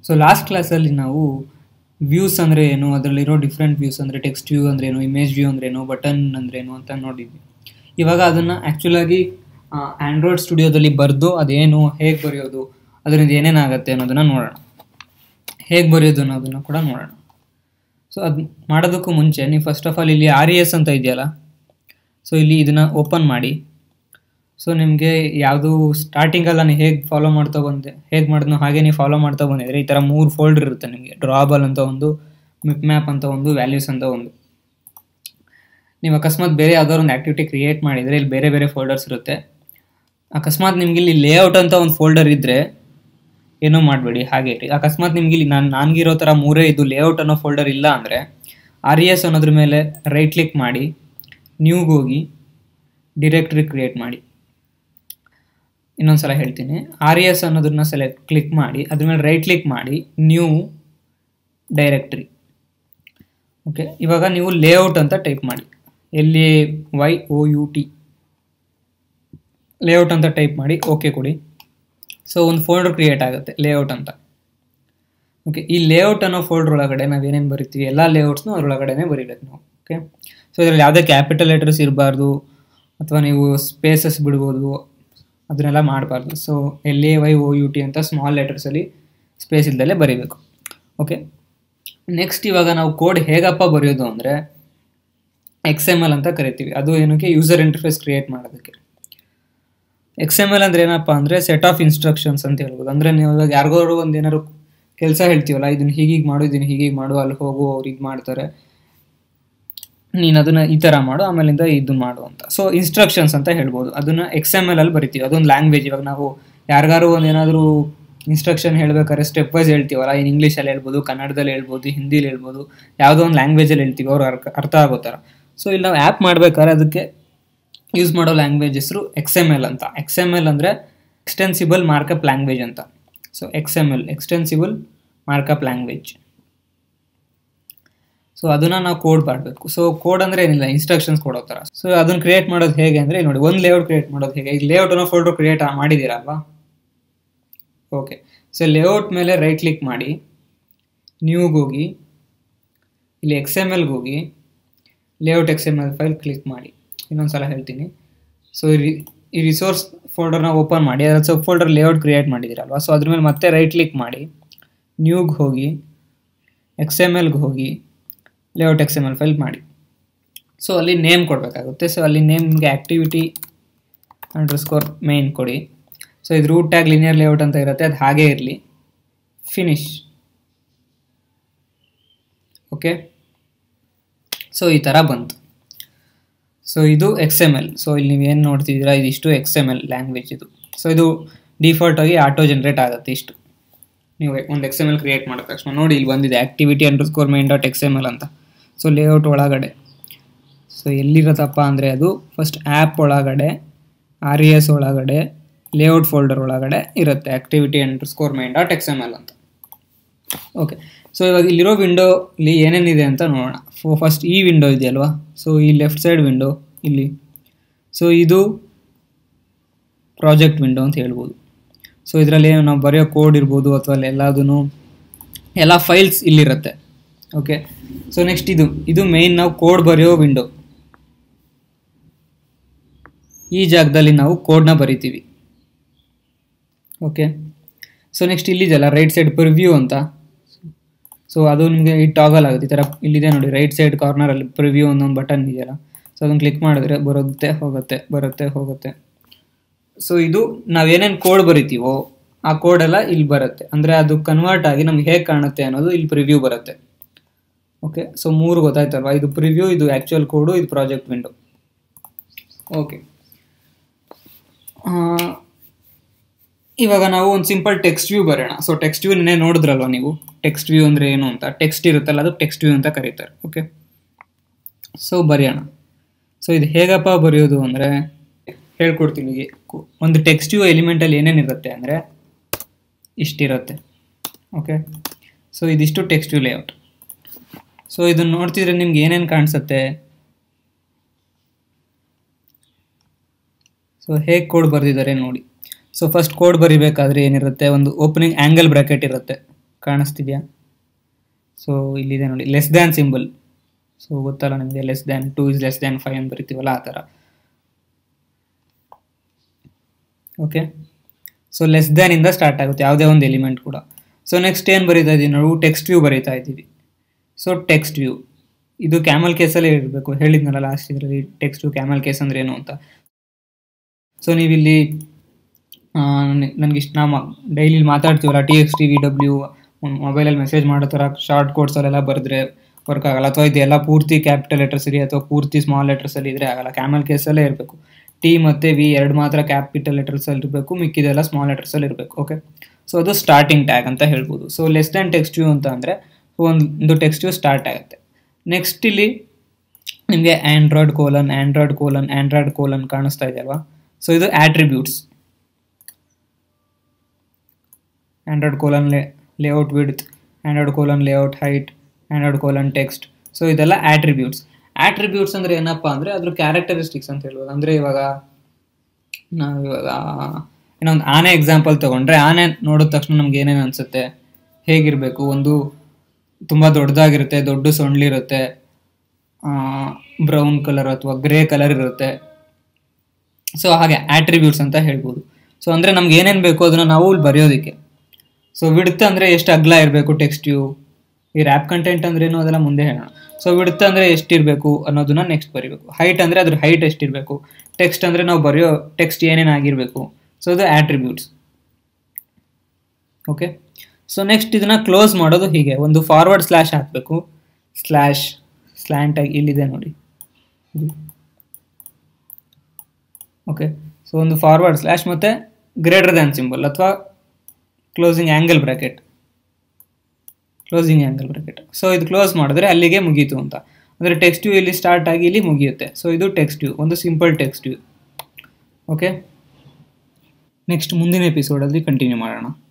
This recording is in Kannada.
ಸೊ ಲಾಸ್ಟ್ ಕ್ಲಾಸಲ್ಲಿ ನಾವು ವ್ಯೂಸ್ ಅಂದರೆ ಏನು ಅದರಲ್ಲಿರೋ ಡಿಫ್ರೆಂಟ್ ವ್ಯೂಸ್ ಅಂದರೆ ಟೆಕ್ಸ್ಟ್ ವ್ಯೂ ಅಂದ್ರೆ ಏನು ಇಮೇಜ್ ವ್ಯೂ ಅಂದ್ರೆ ಏನು ಬಟನ್ ಅಂದ್ರೆ ಏನು ಅಂತ ನೋಡಿದ್ವಿ ಇವಾಗ ಅದನ್ನು ಆ್ಯಕ್ಚುಲಾಗಿ ಆ್ಯಂಡ್ರಾಯ್ಡ್ ಸ್ಟುಡಿಯೋದಲ್ಲಿ ಬರೆದು ಅದೇನು ಹೇಗೆ ಬರೆಯೋದು ಅದರಿಂದ ಏನೇನಾಗುತ್ತೆ ಅನ್ನೋದನ್ನು ನೋಡೋಣ ಹೇಗೆ ಬರೆಯೋದು ಅನ್ನೋದನ್ನು ಕೂಡ ನೋಡೋಣ ಸೊ ಅದು ಮಾಡೋದಕ್ಕೂ ಮುಂಚೆ ನೀವು ಫಸ್ಟ್ ಆಫ್ ಆಲ್ ಇಲ್ಲಿ ಆರ್ ಇ ಎಸ್ ಅಂತ ಇದೆಯಲ್ಲ ಸೊ ಇಲ್ಲಿ ಇದನ್ನು ಓಪನ್ ಮಾಡಿ ಸೊ ನಿಮಗೆ ಯಾವುದು ಸ್ಟಾರ್ಟಿಂಗಲ್ಲಿ ನಾನು ಹೇಗೆ ಫಾಲೋ ಮಾಡ್ತಾ ಬಂದೆ ಹೇಗೆ ಮಾಡಿದ್ನೋ ಹಾಗೆ ನೀವು ಫಾಲೋ ಮಾಡ್ತಾ ಬಂದಿದ್ರೆ ಈ ಥರ ಮೂರು ಫೋಲ್ಡರ್ ಇರುತ್ತೆ ನಿಮಗೆ ಡ್ರಾಬಲ್ ಅಂತ ಒಂದು ಮಿಪ್ ಮ್ಯಾಪ್ ಅಂತ ಒಂದು ವ್ಯಾಲ್ಯೂಸ್ ಅಂತ ಒಂದು ನೀವು ಅಕಸ್ಮಾತ್ ಬೇರೆ ಯಾವ್ದಾದ್ರು ಒಂದು ಆ್ಯಕ್ಟಿವಿಟಿ ಕ್ರಿಯೇಟ್ ಮಾಡಿದರೆ ಇಲ್ಲಿ ಬೇರೆ ಬೇರೆ ಫೋಲ್ಡರ್ಸ್ ಇರುತ್ತೆ ಅಕಸ್ಮಾತ್ ನಿಮ್ಗೆ ಇಲ್ಲಿ ಲೇಔಟ್ ಅಂತ ಒಂದು ಫೋಲ್ಡರ್ ಇದ್ದರೆ ಏನೂ ಮಾಡಬೇಡಿ ಹಾಗೆ ಇರಿ ಅಕಸ್ಮಾತ್ ನಿಮ್ಗೆ ಇಲ್ಲಿ ನಾನು ನನಗಿರೋ ಥರ ಮೂರೇ ಇದು ಲೇಔಟ್ ಅನ್ನೋ ಫೋಲ್ಡರ್ ಇಲ್ಲ ಅಂದರೆ ಆರ್ ಇ ಎಸ್ ಅನ್ನೋದ್ರ ಮೇಲೆ ರೈಟ್ ಕ್ಲಿಕ್ ಮಾಡಿ ನ್ಯೂಗೆ ಹೋಗಿ ಡಿರೆಕ್ಟ್ರಿ ಕ್ರಿಯೇಟ್ ಮಾಡಿ ಇನ್ನೊಂದು ಸಲ ಹೇಳ್ತೀನಿ ಆರ್ ಇ ಎಸ್ ಅನ್ನೋದನ್ನ ಸೆಲೆಕ್ಟ್ ಕ್ಲಿಕ್ ಮಾಡಿ ಅದ್ರ ಮೇಲೆ ರೈಟ್ ಕ್ಲಿಕ್ ಮಾಡಿ ನ್ಯೂ ಡೈರೆಕ್ಟ್ರಿ ಓಕೆ ಇವಾಗ ನೀವು ಲೇಔಟ್ ಅಂತ ಟೈಪ್ ಮಾಡಿ ಎಲ್ಲಿ Y O U T layout ಅಂತ ಟೈಪ್ ಮಾಡಿ ಓಕೆ ಕೊಡಿ ಸೊ ಒಂದು ಫೋಲ್ಡರ್ ಕ್ರಿಯೇಟ್ ಆಗುತ್ತೆ ಲೇಔಟ್ ಅಂತ ಓಕೆ ಈ ಲೇಔಟ್ ಅನ್ನೋ ಫೋಲ್ಡರ್ ಒಳಗಡೆ ನಾವು ಏನೇನು ಬರಿತೀವಿ ಎಲ್ಲ ಲೇಔಟ್ಸ್ನು ಅದರೊಳಗಡೆನೇ ಬರೀಬೇಕು ನಾವು ಓಕೆ ಸೊ ಇದರಲ್ಲಿ ಯಾವುದೇ ಕ್ಯಾಪಿಟಲ್ ಲೆಟರ್ಸ್ ಇರಬಾರ್ದು ಅಥವಾ ನೀವು ಸ್ಪೇಸಸ್ ಬಿಡ್ಬೋದು ಅದನ್ನೆಲ್ಲ ಮಾಡಬಾರ್ದು so L A Y O U T ಅಂತ ಸ್ಮಾಲ್ ಲೆಟರ್ಸಲ್ಲಿ ಸ್ಪೇಸ್ ಇಲ್ದಲ್ಲೇ ಬರೀಬೇಕು ಓಕೆ ನೆಕ್ಸ್ಟ್ ಇವಾಗ ನಾವು ಕೋಡ್ ಹೇಗಪ್ಪ ಬರೆಯೋದು ಅಂದರೆ ಎಕ್ಸ್ ಎಮ್ ಎಲ್ ಅಂತ ಕರಿತೀವಿ ಅದು ಏನಕ್ಕೆ ಯೂಸರ್ ಇಂಟರ್ಫೇಸ್ ಕ್ರಿಯೇಟ್ ಮಾಡೋದಕ್ಕೆ ಎಕ್ಸ್ ಎಮ್ ಎಲ್ ಅಂದರೆ ಏನಪ್ಪ ಅಂದರೆ ಸೆಟ್ ಆಫ್ ಇನ್ಸ್ಟ್ರಕ್ಷನ್ಸ್ ಅಂತ ಹೇಳ್ಬೋದು ಅಂದರೆ ನೀವು ಇವಾಗ ಯಾರಿಗಾರು ಒಂದು ಏನಾದ್ರು ಕೆಲಸ ಹೇಳ್ತೀವಲ್ಲ ಇದನ್ನು ಹೀಗೀಗೆ ಮಾಡು ಇದನ್ನು ಹೀಗೀಗೆ ಮಾಡು ಅಲ್ಲಿ ಹೋಗು ಅವ್ರು ಇದು ಮಾಡ್ತಾರೆ ನೀನು ಅದನ್ನು ಈ ಥರ ಮಾಡು ಆಮೇಲಿಂದ ಇದು ಮಾಡು ಅಂತ ಸೊ ಇನ್ಸ್ಟ್ರಕ್ಷನ್ಸ್ ಅಂತ ಹೇಳ್ಬೋದು ಅದನ್ನು ಎಕ್ಸ್ ಎಮ್ ಎಲ್ ಅಲ್ಲಿ ಬರಿತೀವಿ ಅದೊಂದು ಲ್ಯಾಂಗ್ವೇಜ್ ಇವಾಗ ನಾವು ಯಾರಿಗಾರು ಒಂದು ಏನಾದರೂ ಇನ್ಸ್ಟ್ರಕ್ಷನ್ ಹೇಳ್ಬೇಕಾದ್ರೆ ಸ್ಟೆಪ್ ವೈಸ್ ಹೇಳ್ತೀವಲ್ಲ ಇನ್ ಇಂಗ್ಲೀಷಲ್ಲಿ ಹೇಳ್ಬೋದು ಕನ್ನಡದಲ್ಲಿ ಹೇಳ್ಬೋದು ಹಿಂದಿಲಿ ಹೇಳ್ಬೋದು ಯಾವುದೋ ಒಂದು ಲ್ಯಾಂಗ್ವೇಜಲ್ಲಿ ಹೇಳ್ತೀವಿ ಅವ್ರು ಅರ್ಥ ಅರ್ಥ ಆಗೋ ಥರ ಸೊ ಇಲ್ಲಿ ನಾವು ಆ್ಯಪ್ ಮಾಡ್ಬೇಕಾದ್ರೆ ಅದಕ್ಕೆ ಯೂಸ್ ಮಾಡೋ ಲ್ಯಾಂಗ್ವೇಜ್ ಹೆಸರು ಎಕ್ಸ್ ಎಮ್ ಎಲ್ ಅಂತ ಎಕ್ಸ್ ಎಮ್ ಎಲ್ ಅಂದರೆ ಎಕ್ಸ್ಟೆನ್ಸಿಬಲ್ ಮಾರ್ಕಪ್ ಲ್ಯಾಂಗ್ವೇಜ್ ಅಂತ so X M L extensible markup language so ಅದನ್ನು ನಾವು ಕೋಡ್ ಮಾಡಬೇಕು ಸೊ ಕೋಡ್ ಅಂದರೆ ಏನಿಲ್ಲ ಇನ್ಸ್ಟ್ರಕ್ಷನ್ಸ್ ಕೊಡೋ ಥರ ಸೊ ಅದನ್ನು ಕ್ರಿಯೇಟ್ ಮಾಡೋದು ಹೇಗೆ ಅಂದರೆ ನೋಡಿ ಒಂದು ಲೇಔಟ್ ಕ್ರಿಯೇಟ್ ಮಾಡೋದು ಹೇಗೆ ಈಗ ಲೇಔಟ್ ಅನ್ನೋ ಫೋಲ್ಡರ್ ಕ್ರಿಯೇಟ್ ಮಾಡಿದ್ದೀರಲ್ವಾ ಓಕೆ ಸೊ ಲೇಔಟ್ ಮೇಲೆ ರೈಟ್ ಕ್ಲಿಕ್ ಮಾಡಿ ನ್ಯೂಗೆ ಹೋಗಿ ಇಲ್ಲಿ ಎಕ್ಸ್ ಎಮ್ ಎಲ್ಗೆ ಹೋಗಿ layout X M L file click ಮಾಡಿ ಇನ್ನೊಂದು ಸಲ ಹೇಳ್ತೀನಿ ಸೊ ಈ ರಿಸೋರ್ಸ್ ಫೋಲ್ಡರ್ನ ಓಪನ್ ಮಾಡಿ ಅದರ ಸಬ್ ಫೋಲ್ಡರ್ ಲೇಔಟ್ ಕ್ರಿಯೇಟ್ ಮಾಡಿದ್ದೀರಲ್ವ ಸೊ ಅದ್ರ ಮೇಲೆ ಮತ್ತೆ ರೈಟ್ ಕ್ಲಿಕ್ ಮಾಡಿ ನ್ಯೂಗೆ ಹೋಗಿ ಎಕ್ಸ್ ಎಮ್ ಎಲ್ಗೆ ಹೋಗಿ layout X M L file ಮಾಡಿ ಸೊ ಅಲ್ಲಿ ನೇಮ್ ಕೊಡಬೇಕಾಗುತ್ತೆ ಸೊ ಅಲ್ಲಿ ನೇಮ್ಗೆ ಆ್ಯಕ್ಟಿವಿಟಿ ಅಂಡರ್ ಸ್ಕೋರ್ ಮೇನ್ ಕೊಡಿ ಸೊ ಇದು ರೂಟ್ ಟ್ಯಾಗ್ ಲಿನಿಯರ್ ಲೇಔಟ್ ಅಂತ ಇರುತ್ತೆ ಅದು ಹಾಗೇ ಇರಲಿ ಫಿನಿಶ್ ಓಕೆ ಸೊ ಈ ಥರ ಬಂತು ಸೊ ಇದು ಎಕ್ಸ್ ಎಮ್ ಎಲ್ ಸೊ ಇಲ್ಲಿ ನೀವೇನು ನೋಡ್ತಿದ್ದೀರಾ ಇದಿಷ್ಟು ಎಕ್ಸ್ ಎಮ್ ಎಲ್ ಲ್ಯಾಂಗ್ವೇಜ್ ಇದು ಸೊ ಇದು ಡಿಫಾಲ್ಟ್ ಆಗಿ ಆಟೋ ಜನ್ರೇಟ್ ಆಗುತ್ತೆ ಇಷ್ಟು ನೀವು ಒಂದು ಎಕ್ಸ್ ಎಮ್ ಎಲ್ ಕ್ರಿಯೇಟ್ ಮಾಡಿದ ತಕ್ಷಣ ನೋಡಿ ಇಲ್ಲಿ ಬಂದಿದೆ activity underscore main dot X M L ಅಂತ ಸೊ ಲೇಔಟ್ ಒಳಗಡೆ ಸೊ ಎಲ್ಲಿರುತ್ತಪ್ಪ ಅಂದರೆ ಅದು ಫಸ್ಟ್ ಆ್ಯಪ್ ಒಳಗಡೆ ಆರ್ ಇ ಎಸ್ ಒಳಗಡೆ ಲೇಔಟ್ ಫೋಲ್ಡರ್ ಒಳಗಡೆ ಇರುತ್ತೆ activity underscore main dot X M L ಅಂತ ಓಕೆ ಸೊ ಇವಾಗ ಇಲ್ಲಿರೋ ವಿಂಡೋಲಿ ಏನೇನಿದೆ ಅಂತ ನೋಡೋಣ ಫೋ ಫಸ್ಟ್ ಈ ವಿಂಡೋ ಇದೆಯಲ್ವಾ ಸೊ ಈ ಲೆಫ್ಟ್ ಸೈಡ್ ವಿಂಡೋ ಇಲ್ಲಿ ಸೊ ಇದು ಪ್ರಾಜೆಕ್ಟ್ ವಿಂಡೋ ಅಂತ ಹೇಳ್ಬೋದು ಸೊ ಇದರಲ್ಲಿ ನಾವು ಬರೆಯೋ ಕೋಡ್ ಇರ್ಬೋದು ಅಥವಾ ಅಲ್ಲಿ ಎಲ್ಲದೂ ಎಲ್ಲ ಫೈಲ್ಸ್ ಇಲ್ಲಿರುತ್ತೆ ಓಕೆ ಸೊ ನೆಕ್ಸ್ಟ್ ಇದು ಇದು ಮೇಯ್ನ್ ನಾವು ಕೋಡ್ ಬರೆಯೋ ವಿಂಡೋ ಈ ಜಾಗದಲ್ಲಿ ನಾವು ಕೋಡ್ನ ಬರಿತೀವಿ ಓಕೆ ಸೊ ನೆಕ್ಸ್ಟ್ ಇಲ್ಲಿದೆಯಲ್ಲ ರೈಟ್ ಸೈಡ್ ಪ್ರಿವ್ಯೂ ಅಂತ ಸೊ ಅದು ನಿಮಗೆ ಈ ಟಾಗಲ್ ಆಗುತ್ತೆ ಈ ಥರ ಇಲ್ಲಿದೆ ನೋಡಿ ರೈಟ್ ಸೈಡ್ ಕಾರ್ನರಲ್ಲಿ ಪ್ರಿವ್ಯೂ ಒಂದೊಂದು ಬಟನ್ ಇದೆಯಲ್ಲ ಸೊ ಅದನ್ನು ಕ್ಲಿಕ್ ಮಾಡಿದ್ರೆ ಬರುತ್ತೆ ಹೋಗುತ್ತೆ ಬರುತ್ತೆ ಹೋಗುತ್ತೆ ಸೊ ಇದು ನಾವೇನೇನು ಕೋಡ್ ಬರಿತೀವೋ ಆ ಕೋಡೆಲ್ಲ ಇಲ್ಲಿ ಬರುತ್ತೆ ಅಂದರೆ ಅದು ಕನ್ವರ್ಟ್ ಆಗಿ ನಮ್ಗೆ ಹೇಗೆ ಕಾಣುತ್ತೆ ಅನ್ನೋದು ಇಲ್ಲಿ ಪ್ರಿವ್ಯೂ ಬರುತ್ತೆ ಓಕೆ ಸೊ ಮೂರು ಗೊತ್ತಾಯ್ತಲ್ವಾ ಇದು ಪ್ರಿವ್ಯೂ ಇದು ಆ್ಯಕ್ಚುಯಲ್ ಕೋಡು ಇದು ಪ್ರಾಜೆಕ್ಟ್ ವಿಂಡೋ ಓಕೆ ಇವಾಗ ನಾವು ಒಂದು ಸಿಂಪಲ್ ಟೆಕ್ಸ್ಟ್ ವ್ಯೂ ಬರೋಣ ಸೊ ಟೆಕ್ಸ್ಟ್ ವ್ಯೂ ನಿನ್ನೆ ನೋಡಿದ್ರಲ್ವ ನೀವು ಟೆಕ್ಸ್ಟ್ ವ್ಯೂ ಅಂದರೆ ಏನು ಅಂತ ಟೆಕ್ಸ್ಟ್ ಇರುತ್ತಲ್ಲ ಅದು ಟೆಕ್ಸ್ಟ್ ವ್ಯೂ ಅಂತ ಕರೀತಾರೆ ಓಕೆ ಸೊ ಬರೆಯೋಣ ಸೊ ಇದು ಹೇಗಪ್ಪ ಬರೆಯೋದು ಅಂದರೆ ಹೇಳ್ಕೊಡ್ತೀನಿ ಈಗ ಒಂದು ಟೆಕ್ಸ್ಟ್ ವ್ಯೂ ಎಲಿಮೆಂಟಲ್ಲಿ ಏನೇನಿರುತ್ತೆ ಅಂದರೆ ಇಷ್ಟಿರುತ್ತೆ ಓಕೆ ಸೊ ಇದಿಷ್ಟು ಟೆಕ್ಸ್ಟ್ ವ್ಯೂ ಲೇಔಟ್ ಸೊ ಇದನ್ನು ನೋಡ್ತಿದ್ರೆ ನಿಮ್ಗೆ ಏನೇನು ಕಾಣಿಸುತ್ತೆ ಸೊ ಹೇಗೆ ಕೋಡ್ ಬರೆದಿದ್ದಾರೆ ನೋಡಿ ಸೊ ಫಸ್ಟ್ ಕೋಡ್ ಬರಿಬೇಕಾದ್ರೆ ಏನಿರುತ್ತೆ ಒಂದು ಓಪನಿಂಗ್ ಆ್ಯಂಗಲ್ ಬ್ರ್ಯಾಕೆಟ್ ಇರುತ್ತೆ ಕಾಣಿಸ್ತಿದೆಯಾ ಸೊ ಇಲ್ಲಿದೆ ನೋಡಿ ಲೆಸ್ ದ್ಯಾನ್ ಸಿಂಬಲ್ ಸೊ ಗೊತ್ತಲ್ಲ ನಿಮಗೆ less than two is less than five ಅಂತ ಬರಿತೀವಲ್ಲ ಆ ಥರ ಓಕೆ ಸೊ ಲೆಸ್ ದ್ಯಾನ್ ಇಂದ ಸ್ಟಾರ್ಟ್ ಆಗುತ್ತೆ ಯಾವುದೇ ಒಂದು ಎಲಿಮೆಂಟ್ ಕೂಡ ಸೊ ನೆಕ್ಸ್ಟ್ ಏನು ಬರೀತಾ ಇದ್ದೀವಿ ನಾವು ಟೆಕ್ಸ್ಟ್ ವ್ಯೂ ಬರೀತಾ ಇದ್ದೀವಿ ಸೊ ಟೆಕ್ಸ್ಟ್ ವ್ಯೂ ಇದು ಕ್ಯಾಮಲ್ ಕೇಸಲ್ಲೇ ಇರಬೇಕು ಹೇಳಿದ್ನಲ್ಲ ಲಾಸ್ಟ್ ಇದರಲ್ಲಿ ಟೆಕ್ಸ್ಟ್ ವ್ಯೂ ಕ್ಯಾಮಲ್ ಕೇಸ್ ಅಂದ್ರೆ ಏನು ಅಂತ ಸೊ ನೀವಿಲ್ಲಿ ನನಗೆ ಇಷ್ಟು ನಾ ಡೈಲಿ ಮಾತಾಡ್ತೀವಲ್ಲ T X T V W ಮೊಬೈಲಲ್ಲಿ ಮೆಸೇಜ್ ಮಾಡೋ ಥರ ಶಾರ್ಟ್ ಕೋಡ್ಸಲ್ಲೆಲ್ಲ ಬರೆದ್ರೆ ವರ್ಕ್ ಆಗಲ್ಲ ಅಥವಾ ಇದೆಲ್ಲ ಪೂರ್ತಿ ಕ್ಯಾಪಿಟಲ್ ಲೆಟರ್ಸ್ ಇರಿ ಅಥವಾ ಪೂರ್ತಿ ಸ್ಮಾಲ್ ಲೆಟರ್ಸಲ್ಲಿ ಇದ್ರೆ ಆಗಲ್ಲ ಕ್ಯಾಮಲ್ ಕೇಸಲ್ಲೇ ಇರಬೇಕು ಟಿ ಮತ್ತು ವಿ ಎರಡು ಮಾತ್ರ ಕ್ಯಾಪಿಟಲ್ ಲೆಟರ್ಸಲ್ಲಿ ಇರಬೇಕು ಮಿಕ್ಕಿದೆಲ್ಲ ಸ್ಮಾಲ್ ಲೆಟರ್ಸಲ್ಲಿ ಇರಬೇಕು ಓಕೆ ಸೊ ಅದು ಸ್ಟಾರ್ಟಿಂಗ್ ಟ್ಯಾಗ್ ಅಂತ ಹೇಳ್ಬೋದು so less than text view ಅಂತ ಅಂದರೆ ಒಂದು ಟೆಕ್ಸ್ಟ್ ವ್ಯೂ ಸ್ಟಾರ್ಟ್ ಆಗುತ್ತೆ ನೆಕ್ಸ್ಟ್ ಇಲ್ಲಿ ನಿಮಗೆ android colon android colon android colon ಕಾಣಿಸ್ತಾ ಇದೆಯಲ್ವಾ ಸೊ ಇದು attributes android colon lay layout width android colon layout height android colon text so ಇದೆಲ್ಲ ಆಟ್ರಿಬ್ಯೂಟ್ಸ್ ಆಟ್ರಿಬ್ಯೂಟ್ಸ್ ಅಂದರೆ ಏನಪ್ಪ ಅಂದರೆ ಅದ್ರ ಕ್ಯಾರೆಕ್ಟರಿಸ್ಟಿಕ್ಸ್ ಅಂತ ಹೇಳ್ಬೋದು ಅಂದರೆ ಇವಾಗ ನಾವು ಇವಾಗ ಇನ್ನೊಂದು ಆನೆ ಎಕ್ಸಾಂಪಲ್ ತೊಗೊಂಡ್ರೆ ಆನೆ ನೋಡಿದ ತಕ್ಷಣ ನಮ್ಗೆ ಏನೇನು ಅನಿಸುತ್ತೆ ಹೇಗಿರಬೇಕು ಒಂದು ತುಂಬ ದೊಡ್ಡದಾಗಿರುತ್ತೆ ದೊಡ್ಡ ಸೊಂಡ್ಲಿರುತ್ತೆ ಬ್ರೌನ್ ಕಲರ್ ಅಥವಾ ಗ್ರೇ ಕಲರ್ ಇರುತ್ತೆ ಸೊ ಹಾಗೆ ಆಟ್ರಿಬ್ಯೂಟ್ಸ್ ಅಂತ ಹೇಳ್ಬೋದು ಸೊ ಅಂದರೆ ನಮ್ಗೆ ಏನೇನು ಬೇಕು ಅದನ್ನು ನಾವು ಇಲ್ಲಿ ಬರೆಯೋದಕ್ಕೆ ಸೊ ವಿಡ್ತ್ ಅಂದರೆ ಎಷ್ಟು ಅಗ್ಲ ಇರಬೇಕು ಟೆಕ್ಸ್ಟ್ ವ್ಯೂ ಈ ರ್ಯಾಪ್ ಕಂಟೆಂಟ್ ಅಂದ್ರೇನು ಅದೆಲ್ಲ ಮುಂದೆ ಹೇಳೋಣ ಸೊ ವಿಡ್ತ್ ಅಂದರೆ ಎಷ್ಟಿರಬೇಕು ಅನ್ನೋದನ್ನ ನೆಕ್ಸ್ಟ್ ಬರೀಬೇಕು ಹೈಟ್ ಅಂದರೆ ಅದ್ರ ಹೈಟ್ ಎಷ್ಟಿರಬೇಕು ಟೆಕ್ಸ್ಟ್ ಅಂದರೆ ನಾವು ಬರೆಯೋ ಟೆಕ್ಸ್ಟ್ ಏನೇನು ಆಗಿರಬೇಕು ಸೊ ಅದು ಆಟ್ರಿಬ್ಯೂಟ್ಸ್ ಓಕೆ ಸೊ ನೆಕ್ಸ್ಟ್ ಇದನ್ನು ಕ್ಲೋಸ್ ಮಾಡೋದು ಹೀಗೆ ಒಂದು ಫಾರ್ವರ್ಡ್ ಸ್ಲ್ಯಾಶ್ ಹಾಕಬೇಕು ಸ್ಲ್ಯಾಶ್ ಸ್ಲ್ಯಾಂಟಾಗಿ ಇಲ್ಲಿದೆ ನೋಡಿ ಓಕೆ ಸೊ ಒಂದು ಫಾರ್ವರ್ಡ್ ಸ್ಲ್ಯಾಶ್ ಮತ್ತು ಗ್ರೇಟರ್ ದ್ಯಾನ್ ಸಿಂಬಲ್ ಅಥವಾ closing angle bracket closing angle bracket so ಇದು ಕ್ಲೋಸ್ ಮಾಡಿದ್ರೆ ಅಲ್ಲಿಗೆ ಮುಗೀತು ಅಂತ ಅಂದರೆ ಟೆಕ್ಸ್ಟ್ ವ್ಯೂ ಇಲ್ಲಿ ಸ್ಟಾರ್ಟ್ ಆಗಿ ಇಲ್ಲಿ ಮುಗಿಯುತ್ತೆ ಸೊ ಇದು ಟೆಕ್ಸ್ಟ್ ವ್ಯೂ ಒಂದು simple text view okay next ಮುಂದಿನ ಎಪಿಸೋಡಲ್ಲಿ ಕಂಟಿನ್ಯೂ ಮಾಡೋಣ